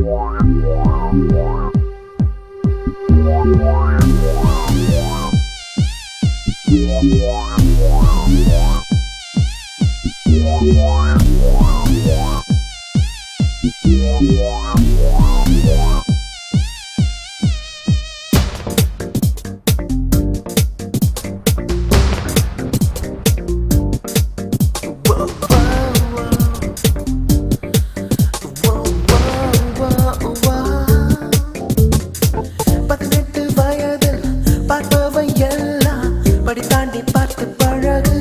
பதினெட்டு வயதில் பார்ப்பவை எல்லாம் படி தாண்டி பார்த்து பழகு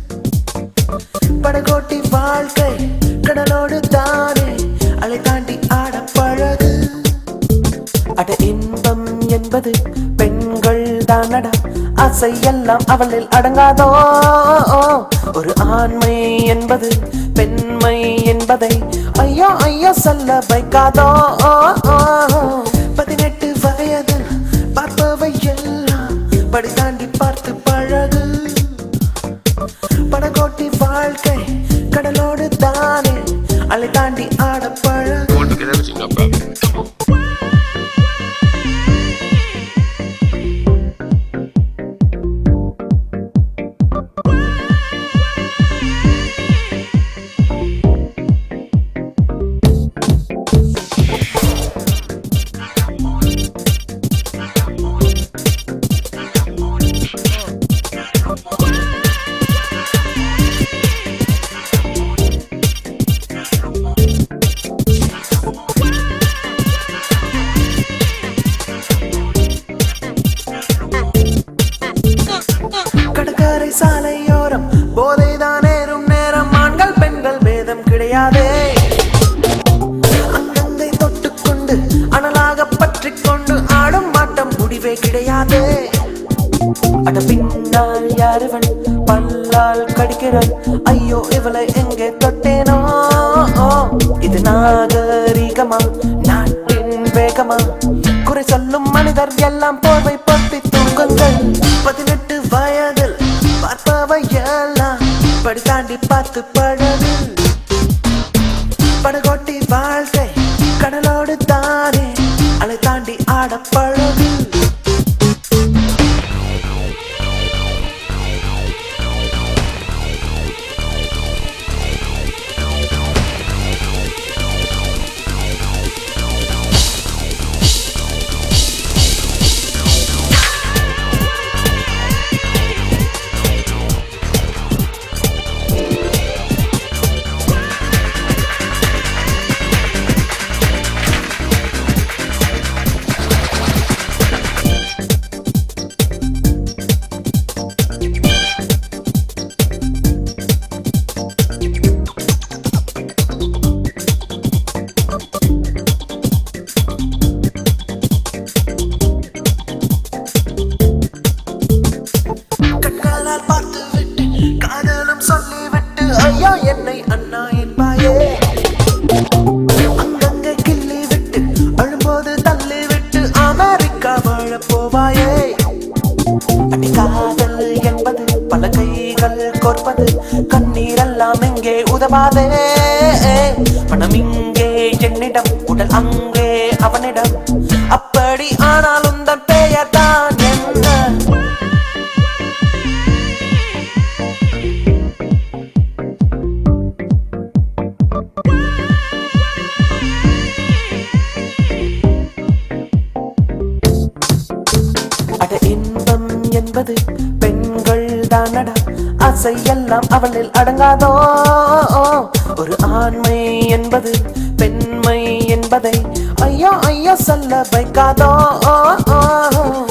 படகோட்டி வாழ்க்கை கடலோடு தானே அலை தாண்டி ஆட பழகு அட இன்பம் என்பது பெண்கள் தானடா ஆசை எல்லாம் அவளில் அடங்காதோ ஒரு ஆண்மை என்பது பெண்மை என்பதை ஐயோ ஐயோ சொல்ல வைக்காதோ பதினெட்டு வயதில் பார்ப்பவை எல்லாம் படி தாண்டி பார்த்து பழகு படகோட்டி வாழ்க்கை கடலோடு தானே அலை தாண்டி ஆட பழகு want to get everything up, bro. கடற்கரை சாலையோரம் போதைதான் ஏறும் நேரம் ஆண்கள் பெண்கள் பேதம் கிடையாதே அங்கங்கை தொட்டுக்கொண்டு அனலாக பற்றிக் கொண்டு ஆடும் ஆட்டம் முடிவே கிடையாதே அட பின்னால் யாருவன் பல்லால் கடிக்கிறான் ஐயோ இவளை எங்கே தொட்டேனோ இது நாகரீகமா நாட்டின் வேகமா குறை சொல்லும் மனிதர் எல்லாம் போர்வை பொத்தி தூங்குங்கள் பதினெட்டு வயதில் பார்ப்பவை எல்லாம் படி தாண்டி பார்த்து பழகு படகோட்டி வாழ்க்கை கடலோடு தானே அலை தாண்டி ஆட பழகு கண்களால் பார்த்து விட்டு காதலும் சொல்லிவிட்டு ஐயோ என்னை அண்ணா என்பாயே அங்கங்கே கிள்ளி விட்டு அழும்போது தள்ளி விட்டு அமெரிக்கா வாழ போவாயே அடி காதல் என்பது பல கைகள் கோர்ப்பது கண்ணீரெல்லாம் எங்கே உதவாதே பணம் இங்கே என்னிடம் உடல் அங்கே அவனிடம் அப்படி ஆனாலும் தன் பெயர் தான் என்ன அட இன்பம் என்பது பெண்கள் தானடா ஆசை எல்லாம் அவளில் அடங்காதோ ஒரு ஆண்மை என்பது பெண்மை என்பதை ஐயோ ஐயோ சொல்ல வைக்காதோ